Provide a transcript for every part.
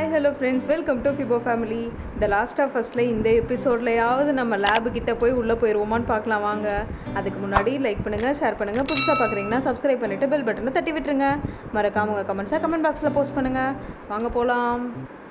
Hi hello friends welcome to ஃபிபோ family இந்த last of ஃபஸ்ட்டில் இந்த எபிசோட்லையாவது நம்ம லேபு கிட்ட போய் உள்ளே போயிடுவோமான்னு பார்க்கலாம் வாங்க அதுக்கு முன்னாடி லைக் பண்ணுங்கள் ஷேர் பண்ணுங்கள் புதுசாக பார்க்குறீங்கன்னா சப்ஸ்கிரைப் பண்ணிவிட்டு பெல் பட்டனை தட்டி விட்டுருங்க மறக்காம உங்கள் கமெண்ட்ஸை கமெண்ட் பாக்ஸில் போஸ்ட் பண்ணுங்கள் வாங்க போகலாம்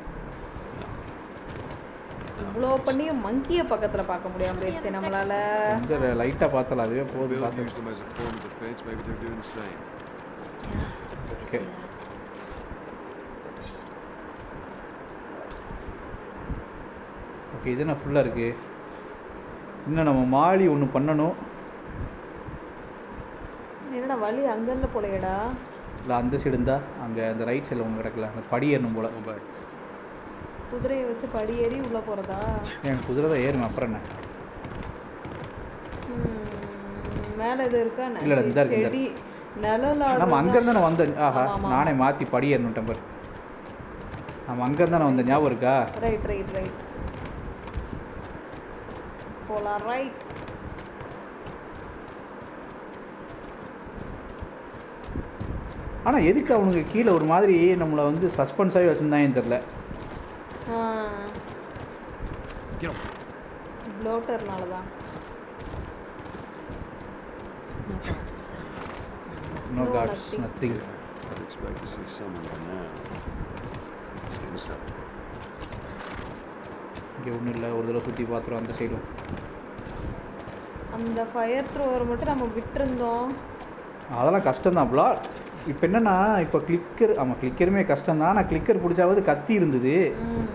இவ்வளோ பண்ணியும் மங்கியை பக்கத்தில் பார்க்க முடியாம போயிடுச்சு நம்மளால் இந்த லைட்டாக பார்த்தலாம் அதுவே போதும் Bill பார்த்து used them as a form of defense. Maybe they're doing the same. Okay okay இது என்ன ஃபுல்லாக இருக்குது இன்னும் நம்ம மாடி ஒன்று பண்ணணும் என்னடா வழி அங்கேருந்து போலையடா இல்லை அந்த சைடு இருந்தால் அங்கே அந்த ரைட் சைடில் ஒன்று கிடக்கல அந்த படி ஏறணும் போல் Come back. குதிரையை வச்சு படி ஏறி உள்ளே போகிறதா என் குதிரை தான் ஏறுங்க அப்புறம் என்ன மேலே இது இருக்கா என்ன? இல்ல, இந்த இருக்கு, இந்த செடி நிழல் நம்ம அங்கேருந்து நான் வந்தேன் ஆஹா ஆமா, ஆமா. நானே மாற்றி படி ஏறணுட்டேன் பாரு நம்ம அங்கேருந்து நான் வந்தேன் ஞாபகம் இருக்கா ரைட் ரைட் ரைட் போலாம் ரைட் ஆனால் எதுக்கு அவனுக்கு கீழே ஒரு மாதிரி நம்மளை வந்து சஸ்பென்ஸாகவே வச்சுருந்தாங்கன்னு தெரில Get him. ப்ளோட்டர்னால தான் no No, God's nothing. Nothing I'd expect to see someone by now. See what's up. இங்கே ஒன்றும் இல்லை ஒரு தடவை சுற்றி பார்த்துருவோம் அந்த சைடும் அந்த ஃபயர் த்ரோவர் மட்டும் நம்ம விட்டுருந்தோம் அதெல்லாம் கஷ்டம்தான் ப்ளா இப்போ என்னன்னா இப்போ கிளிக்கர் ஆமாம் கிளிக்கருமே கஷ்டம் தான் ஆனால் கிளிக்கர் பிடிச்சாவது கத்தி இருந்தது ம்.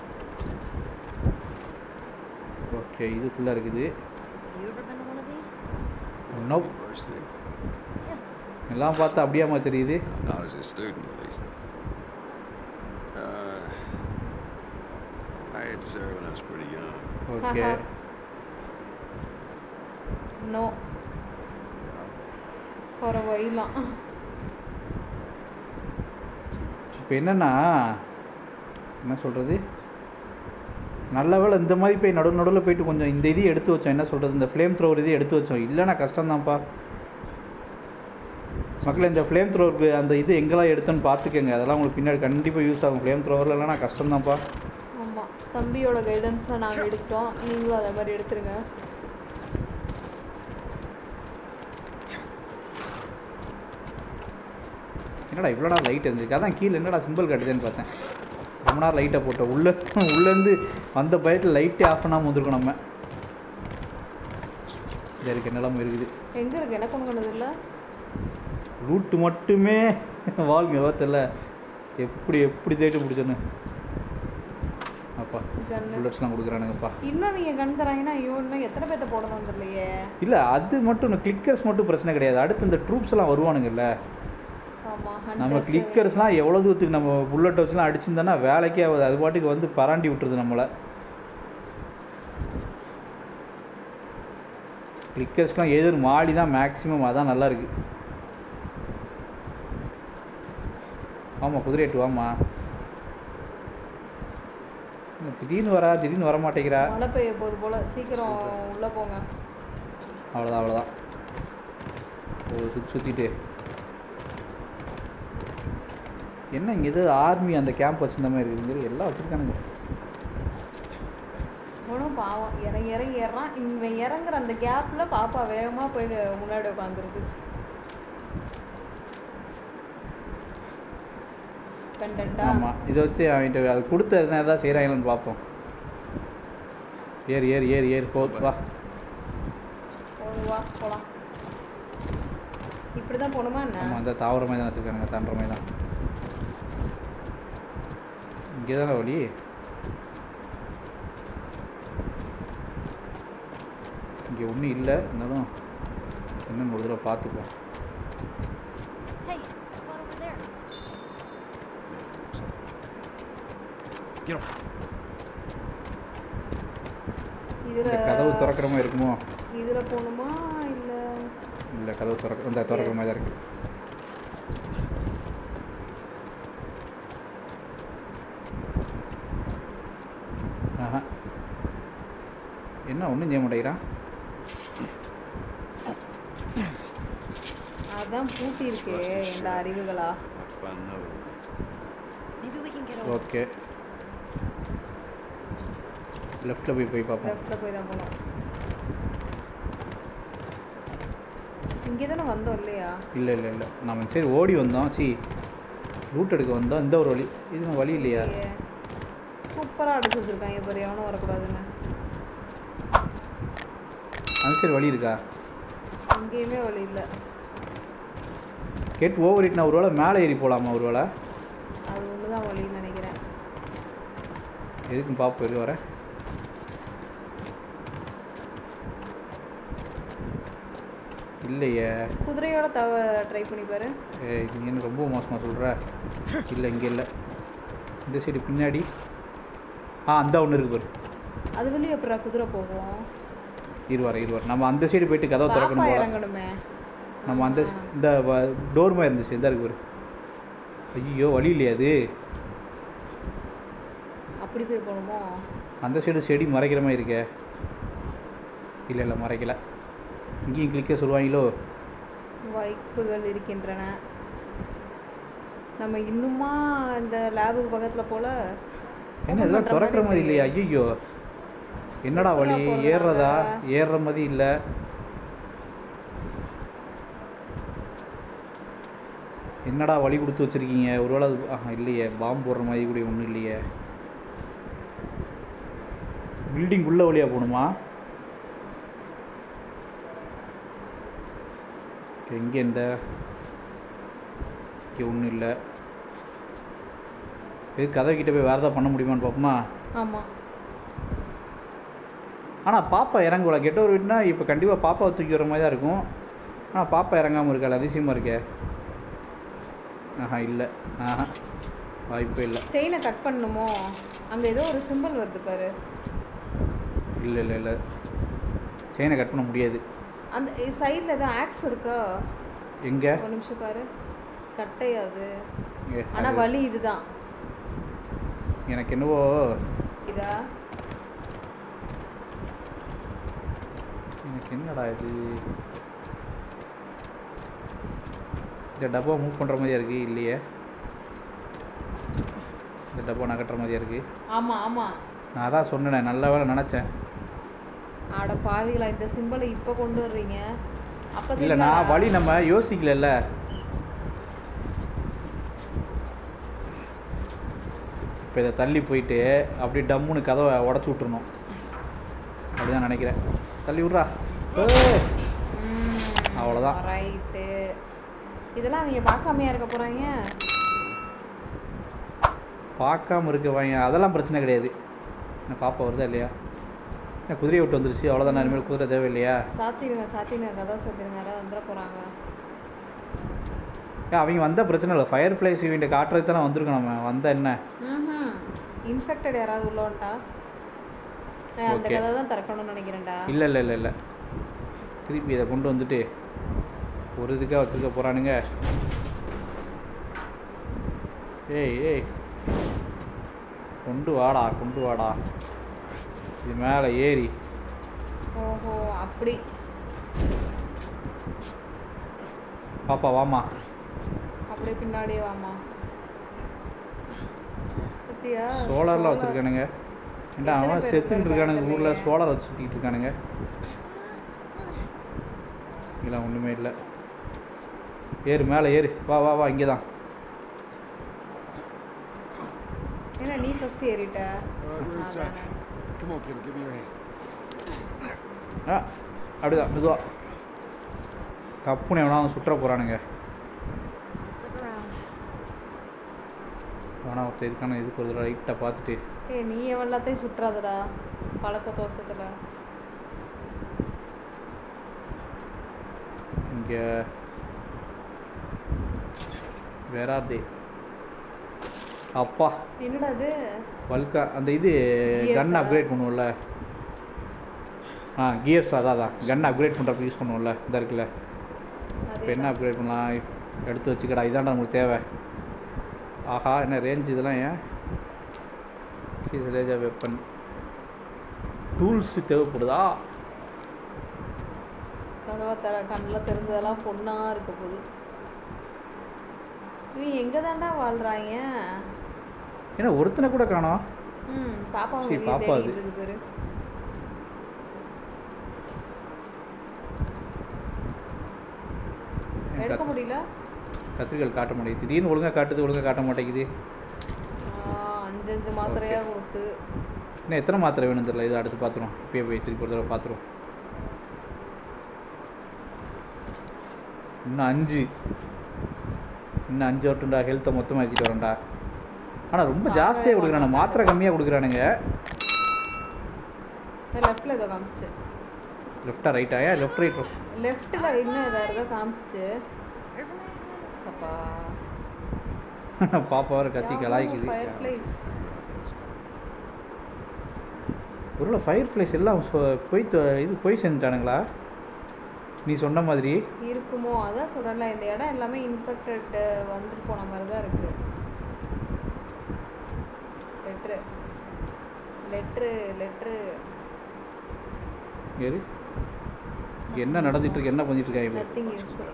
ஓகே இது ஃபுல்லாக இருக்குது You ever been to one of these? Knob University. எல்லாம் பார்த்தா அப்படியாமா தெரியுது Not as a student, at least. Uh, I had served when I was pretty young. Okay no போகிற வயலாம் இப்போ என்னன்னா என்ன சொல்கிறது நல்ல வேளை இந்த மாதிரி போய் நடு நடுவில் போயிட்டு கொஞ்சம் இந்த இதையும் எடுத்து வச்சோம் என்ன சொல்கிறது இந்த ஃப்ளேம் த்ரோவர் இதையும் எடுத்து வச்சோம் இல்லைன்னா கஷ்டம்தான்ப்பா மக்களே இந்த ஃப்ளேம் த்ரோவருக்கு அந்த இது எங்கெல்லாம் எடுத்தோன்னு பார்த்துக்கோங்க அதெல்லாம் உங்களுக்கு பின்னாடி கண்டிப்பாக யூஸ் ஆகும் ஃப்ளேம் த்ரோவரில் இல்லைனா கஷ்டம்தான்ப்பா ஆமாம் தம்பியோட கைடன்ஸில் நாங்கள் எடுத்துட்டோம் நீங்களும் அதே மாதிரி எடுத்துருங்க என்னடா இவ்வளோடா லைட் இருந்துச்சு அதான் கீழே என்னடா சிம்பிள் கட்டுதுன்னு பார்த்தேன் ரொம்ப நேரம் லைட்டை போட்டோம் உள்ளே உள்ளேருந்து வந்த பயத்தில் லைட்டே ஆஃப் பண்ணாமல் வந்திருக்கோம் நம்ம இதில் இருக்க நிலம இருக்குது எங்கே இருக்கு எனக்கு ஒன்று கொண்டது இல்லை ரூட்டு மட்டுமே வாழ்ங்க பார்த்தல எப்படி எப்படி தேய்ட்டு பிடிச்சோன்னு அப்பா கன்னு புல்லட்ஸ்லாம் கொடுக்குறானுங்கப்பா இன்னும் நீங்கள் கண் தராங்கன்னா ஐயோ இன்னும் எத்தனை பேர்த்த போடணும் தெரியலையே இல்லை அது மட்டும் கிளிக்கர்ஸ் மட்டும் பிரச்சனை கிடையாது அடுத்து இந்த ட்ரூப்ஸ் எல்லாம் வருவானுங்கல்ல ஆமாம் நம்ம கிளிக்கர்ஸ்லாம் எவ்வளோ தூரத்துக்கு நம்ம புல்லட் வச்சுலாம் அடிச்சிருந்தோன்னா வேலைக்கே ஆகுது அது பாட்டுக்கு வந்து பராண்டி விட்டுருது நம்மளை கிளிக்கர்ஸ்லாம் எதிர் மாடி தான் மேக்ஸிமம் அதான் நல்லா இருக்கு ஆமாம் குதிரைட்டு வாமா என்ன திடீர்னு வரா திடீர்னு வர மாட்டேங்கிறா மழை பெய்ய போகுது போல சீக்கிரம் உள்ளே போங்க அவ்வளோதான் அவ்வளோதான் ஒரு சுற்றி சுற்றிட்டு என்ன இங்கே எது ஆர்மி அந்த கேம்ப் வச்சிருந்த மாதிரி இருக்குது எல்லாம் வச்சுருக்கானுங்க ஒன்றும் பாவம் இறங்கி இறங்கி ஏறான் இவன் இறங்குற அந்த கேப்பில் பாப்பா வேகமாக போய் முன்னாடி உட்காந்துருது கண்டா ஆமாம் இதை வச்சு அவன்கிட்ட அது கொடுத்து எதனா எதாவது செய்கிறாங்களான்னு பார்ப்போம் ஏறு ஏறு ஏறு ஏறு போ வா போதும் வா போகலாம் இப்படி தான் போகணுமா என்ன ஆமாம் அந்த தாவர மாதிரி தான் வச்சுருக்கானுங்க தாண்டுற மாதிரி தான் இங்கே தானே வழி இங்கே ஒன்றும் இல்லை இருந்தாலும் என்னன்னு ஒரு தடவை பார்த்துப்போம் Hey, what over there? Get him. இந்த இதில் கதவு திறக்கிற மாதிரி இருக்குமோ இதில் போகணுமா இல்லை இல்லை கதவு திறக்க இந்த திறக்கிற மாதிரி தான் இருக்கு ஆஹா என்ன ஒன்றும் செய்ய மாட்டேங்கிறான் அதான் பூட்டி இருக்கே இந்த அறிவுகளா Not fun, no. Maybe we can get over. Okay லெஃப்ட்டில் போய் போய் பார்ப்போம் லெஃப்ட்டில் போய் தான் போகணும் இங்கே தானே வந்தோம் இல்லையா இல்லை இல்லை இல்லை நம்ம சரி ஓடி வந்தோம் சி ரூட் எடுக்க வந்தோம் இந்த ஒரு வழி இது நம்ம வழி இல்லையா சூப்பராக அடைச்சி வச்சுருக்காங்க இப்போ எவனும் வரக்கூடாதுன்னு அந்த சரி வழி இருக்கா எங்கேயுமே வழி இல்லை கேட் ஓவர் இட்னா ஒரு வேளை மேலே ஏறி போகலாமா ஒரு வேளை அது ஒன்று தான் வழின்னு நினைக்கிறேன் எதுக்கும் பார்ப்போம் இது வர இல்லையே குதிரையோட தவ ட்ரை பண்ணி பாரு ஏய் நீ என்ன ரொம்ப மோசமாக சொல்கிற இல்லை இங்கே இல்லை இந்த சைடு பின்னாடி ஆ அந்த ஒன்று இருக்கு பாரு அது வெளியே அப்புறம் குதிரை போகும் இருவார இருவார் நம்ம அந்த சைடு போயிட்டு கதவை பாப்பா திறக்கணும் போல இறங்கணுமே நம்ம அந்த இந்த டோர் மாதிரி இருந்துச்சு இந்த இருக்கு பாரு ஐயோ வழி இல்லையா அது அப்படி போய் போகணுமோ அந்த சைடு செடி மறைக்கிற மாதிரி இருக்கே இல்லை இல்லை மறைக்கல இங்கேயும் கிளிக்க சொல்லுவாங்களோ வாய்ப்புகள் இருக்கின்றன நம்ம இன்னுமா இந்த லேபுக்கு பக்கத்தில் போல என்ன இதெல்லாம் பண்ற திறக்கிற மாதிரி இல்லையா ஐயோ என்னடா வழி எப்படிடா போறது ஏறுறதா நாங்க? ஏறுற மாதிரி இல்லை என்னடா வழி கொடுத்து வச்சிருக்கீங்க ஒருவேளை அது ஆஹா இல்லையே பாம்பு போடுற மாதிரி கூட ஒன்றும் இல்லையே பில்டிங் உள்ள வழியா போகணுமா எங்கே இந்த இங்கே ஒன்றும் இல்லை இது கதை கிட்ட போய் வேறு ஏதாவது பண்ண முடியுமான்னு பார்ப்போமா ஆமாம் ஆனால் பாப்பா இறங்குவல கெட்ட ஒரு வீடுனா இப்போ கண்டிப்பாக பாப்பாவை தூக்கி வர மாதிரி தான் இருக்கும் ஆனால் பாப்பா இறங்காமல் இருக்காள் அதிசயமாக இருக்கே ஆஹா இல்லை ஆஹா வாய்ப்பே இல்லை செயினை கட் பண்ணணுமோ அங்கே ஏதோ ஒரு சிம்பிள் வருது பாரு இல்லை இல்லை இல்லை செயினை கட் பண்ண முடியாது அந்த சைடில் ஏதோ ஆக்ஸ் இருக்கா எங்கே ஒரு நிமிஷம் பாரு கட்டையாது ஆனால் வழி இதுதான் எனக்கு என்னவோ இதா எனக்கு என்னடா இது இந்த டப்பா மூவ் பண்ணுற மாதிரியா இருக்கு இல்லையே இந்த டப்பா நகட்டுற மாதிரியா இருக்கு ஆமாம் ஆமாம் நான் அதான் சொன்னேனே நல்ல வேலை நினச்சேன் ஆட பாவிகளா இந்த சிம்பிளை இப்போ கொண்டு வர்றீங்க அப்போ இல்லை நான் வழி நம்ம யோசிக்கலல்ல இப்போ இதை தள்ளி போயிட்டு அப்படியே டம்முன்னு கதவை உடச்சி விட்டுறணும் அப்படிதான் நினைக்கிறேன் தள்ளி விட்றா ஏய். அவ்வளவுதான். ரைட்டு இதெல்லாம் அவங்க பார்க்காமையா இருக்க போகிறாங்க பார்க்காம இருக்க வாங்க அதெல்லாம் பிரச்சனை கிடையாது என்ன பாப்பா வருதா இல்லையா என்ன குதிரையை விட்டு வந்துருச்சு அவ்வளோதான் இனிமேல் குதிரை தேவையில்லையா சாத்திடுங்க சாத்திடுங்க கதவை சாத்திடுங்க யாராவது வந்துட போகிறாங்க ஏன் அவங்க வந்தால் பிரச்சனை இல்லை ஃபயர் ஃப்ளைஸ் இவங்க காட்டுறது தானே வந்திருக்கோம் நம்ம வந்தால் என்ன ம் இன்ஃபெக்டட் யாராவது உள்ள வந்துட்டா ஏய், அந்த Okay. கதவை தான் திறக்கணும்னு நினைக்கிறேன்டா இல்லை இல்லை இல்லை இல்லை திருப்பி இதை கொண்டு வந்துட்டு ஒரு இதுக்காக வச்சுருக்க போகிறானுங்க ஏய் ஏய் கொண்டு வாடா கொண்டு வாடா இது மேலே ஏறி ஓஹோ அப்படி பாப்பா வாமா அப்படியே பின்னாடியே வாமா சத்தியா சோலார்லாம் வச்சுருக்கானுங்க ஏன்டா எத்தனை அவன் பேர் செத்துக்கிட்டு இருக்கானுங்க இருக்காங்க ஊரில் தெரியலையே. சோலார் வச்சு சுற்றிக்கிட்டு இருக்கானுங்க இல்லை ஒன்றுமே இல்லை ஏறு மேலே ஏறு வா வா வா இங்கே தான் ஏன்னா நீ ஃபர்ஸ்ட் ஏறிட்ட All right, we're inside. அதானே. Come on, kid, give me your hand. ஆ அப்படிதான் மெதுவா கப்புன்னு எவனா சுற்ற போகிறானுங்க Look around. வேணா ஒருத்தர் இருக்கான இதுக்கு ஒரு ரைட்டாக பார்த்துட்டு ஏய் நீ எல்லாத்தையும் சுற்றாதடா பழக்க தோசத்தில் இங்கே வேறாதே அப்பா என்னடா இது வல்கா அந்த இது Gears கன் ஆ? அப்கிரேட் பண்ணுவோம்ல ஆ கியர்ஸ் அதான் அதான் கன் அப்கிரேட் பண்ணுறப்ப யூஸ் பண்ணுவோம்ல இந்த இருக்குல்ல இப்போ என்ன அப்கிரேட் பண்ணலாம் எடுத்து வச்சுக்கடா இதான்டா நமக்கு தேவை ஆஹா என்ன ரேஞ்ச் இதெல்லாம் ஏன் ரேஜா வெப்பன் டூல்ஸ் தேவைப்படுதா கதவை தர கண்ணில் தெரிஞ்சதெல்லாம் பொண்ணா இருக்க போகுது இவன் எங்கே தாண்டா வாழ்கிறாங்க ஏன்னா ஒருத்தனை கூட காணோம் ம் பாப்பாவும் சரி, வெளியே பாப்பா அது. தேடிட்டு இருக்கு பாரு எடுக்க முடியல கத்திரிக்கால் காட்ட முடியுது திடீர்னு ஒழுங்காக காட்டுது ஒழுங்காக காட்ட மாட்டேங்குது ஆ, அஞ்சு அஞ்சு மாத்திரையா கொடுத்து இன்னும் எத்தனை மாத்திரை வேணும் தெரியல இது அடுத்து பார்த்துருவோம் இப்பயே போய் திருப்பி ஒரு தடவை பார்த்துருவோம் இன்னும் அஞ்சு இன்னும் அஞ்சு வரட்டும்டா ஹெல்த்தை மொத்தமாக ஏற்றிட்டு வரேன்டா ஆனால் ரொம்ப ஜாஸ்தியாக கொடுக்குறானு மாத்திரை கம்மியாக கொடுக்குறானுங்க லெஃப்ட்ல ஏதோ காமிச்சிச்சு லெஃப்டா ரைட்டா ஏன் லெஃப்ட் ரைட் லெஃப்ட்ல இன்னும் ஏதோ ஏதோ காமிச்சிச்சு சப்பா பாப்பா வர கத்தி கலாய்க்குது ஃபயர் பிளேஸ் ஒருவேளை ஃபயர் ஃப்ளைஸ் எல்லாம் சொ- போய் தொ- இது போய் சேர்ந்துட்டானுங்களா நீ சொன்ன மாதிரி இருக்குமோ அதான் சொல்றேன்ல இந்த இடம் எல்லாமே இன்ஃபெக்டட் வந்துட்டு போன மாதிரி தான் இருக்கு லெட்ரு லெட்ரு லெட்ரு ஏறு என்ன நடந்துட்டு இருக்கு என்ன பண்ணிட்டு இருக்காங்க இப்போ நத்திங் யூஸ்ஃபுல்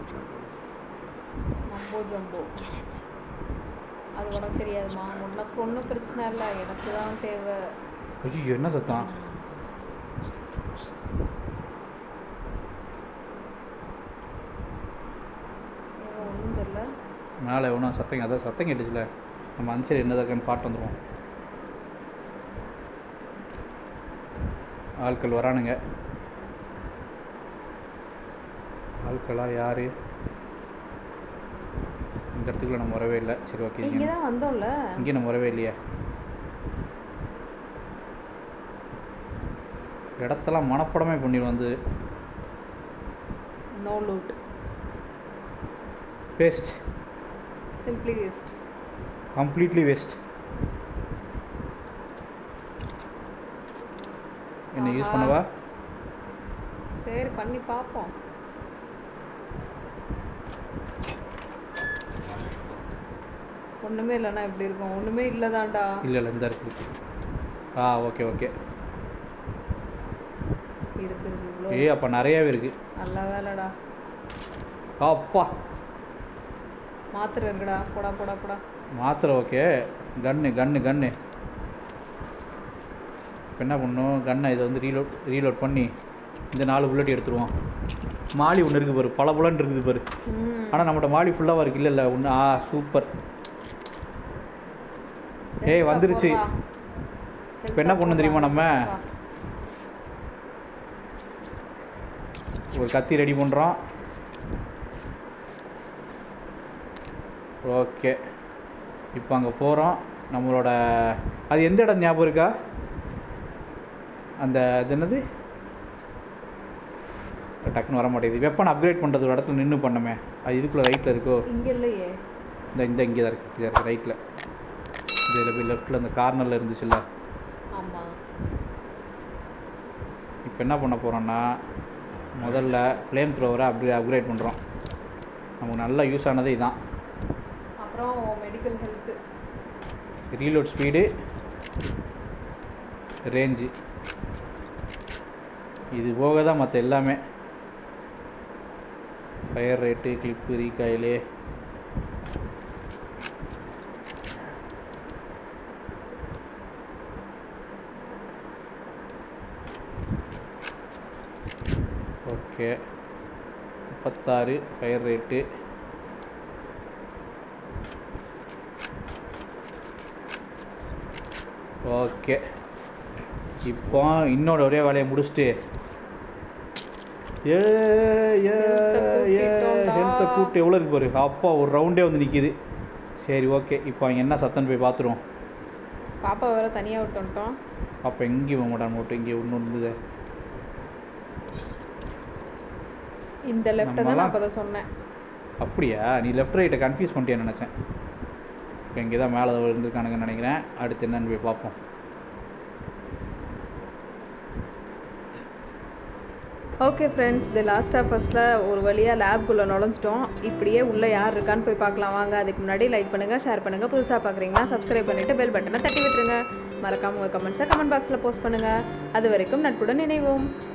மம்போ ஜம்போ அது உனக்கு தெரியாதுமா உனக்கு ஒன்றும் பிரச்சனை இல்லை எனக்கு தான் தேவை ஐயோ என்ன சத்தம் Stay close. ஒன்றும் தெரில மேலே எவனோ சத்தம் அதான் சத்தம் கேட்டுச்சுல நம்ம அந்த சைடு என்னதான் இருக்கான்னு பாட்டு வந்துடுவோம் ஆட்கள் வரானுங்க ஆட்களா யாரு இந்த இடத்துக்குள்ள நம்ம வரவே இல்லை சரி ஓகே இங்கே தான் வந்தோம்ல இங்கே நம்ம வரவே இல்லையா இடத்தெல்லாம் மனப்படமே பண்ணி வந்து no loot waste simply waste completely waste என்ன யூஸ் ஆஹா. பண்ணவா சரி பண்ணி பார்ப்போம் ஒன்றுமே இல்லைன்னா எப்படி இருக்கும் ஒன்றுமே இல்லைதான்டா இல்லை இல்லை இந்த இருக்கு ஆ ஓகே ஓகே இருக்குது இவ்வளோ ஏய் அப்போ நிறையாவே இருக்கு நல்ல வேலைடா அப்பா மாத்திரை இருக்குடா போடா போடா போடா மாத்திரை ஓகே கன்னு கன்னு கன்னு இப்போ என்ன பண்ணணும் கன்னை இதை வந்து ரீலோட் ரீலோட் பண்ணி இந்த நாலு புல்லட் எடுத்துருவோம் மாலி ஒன்று இருக்குது பாரு பல புலன் இருக்குது பாரு ம் ஆனால் நம்மகிட்ட மாலி ஃபுல்லாக இருக்கு இல்லை இல்லை ஒன்று ஆ சூப்பர் ஏய், வந்துருச்சு. இப்ப என்ன பண்ணணும் தெரியுமா நம்ம? ஒரு கத்தி ரெடி பண்ணுறோம் ஓகே இப்போ அங்கே போகிறோம் நம்மளோட அது எந்த இடம் ஞாபகம் இருக்கா அந்த அது என்னது டக்குன்னு வர மாட்டேங்குது வெப்பன் அப்கிரேட் பண்ணுறது ஒரு இடத்துல நின்று பண்ணமே அது இதுக்குள்ளே ரைட்டில் இருக்கோ இங்கே இல்லையே இந்த இந்த இங்கே தான் இருக்குது இங்கே இருக்குது ரைட்டில் இதில் போய் லெஃப்ட்டில் இந்த கார்னரில் இருந்துச்சுல்ல ஆமாம் இப்போ என்ன பண்ண போகிறோன்னா முதல்ல ஃப்ளேம் த்ரோவரை அப்கிரே அப்கிரேட் பண்ணுறோம் நமக்கு நல்லா யூஸ் ஆனது இதான் அப்புறம் medical health reload speed range இது போக தான் மற்ற எல்லாமே fire rate clip recoil okay முப்பத்தாறு ஃபயர் ரேட்டு ஓகே இப்போ இன்னொரு ஒரே வேலையை முடிச்சுட்டு ஏ ஏ Health-அ ஏ கூட்டிட்டோம்டா. ஹெல்த்தை கூட்டு எவ்வளோ இருக்கு பாரு அப்பா ஒரு ரவுண்டே வந்து நிற்கிது சரி ஓகே இப்போ அவங்க என்ன சத்தம் போய் பார்த்துருவோம் பாப்பா வேற தனியாக விட்டு வந்துட்டோம் அப்போ எங்கேயும் போக மாட்டான் மட்டும் இங்கே ஒன்று இருந்தது இந்த லெஃப்ட்டை தான் நான் நம்மலாம் அப்போ தான் சொன்னேன் அப்படியா நீ லெஃப்ட் ரைட்டை கன்ஃபியூஸ் பண்ணிட்டேன்னு நினச்சேன் இப்போ இங்கே தான் மேலே இருந்திருக்கானுங்கன்னு நினைக்கிறேன் அடுத்து என்னன்னு போய் பார்ப்போம் ஓகே ஃப்ரெண்ட்ஸ் இந்த லாஸ்ட் ஆஃப் ஃபஸ்ட்டில் ஒரு வழியாக லேப்குள்ளே நுழைஞ்சிட்டோம் இப்படியே உள்ளே யார் இருக்கான்னு போய் பார்க்கலாம் வாங்க அதுக்கு முன்னாடி லைக் பண்ணுங்கள் ஷேர் பண்ணுங்கள் புதுசாக பார்க்குறீங்கன்னா சப்ஸ்கிரைப் பண்ணிவிட்டு பெல் பட்டனை தட்டி விட்டுருங்க மறக்காம உங்கள் கமெண்ட்ஸை கமெண்ட் பாக்ஸில் போஸ்ட் பண்ணுங்கள் அது வரைக்கும் நட்புடன் நினைவோம்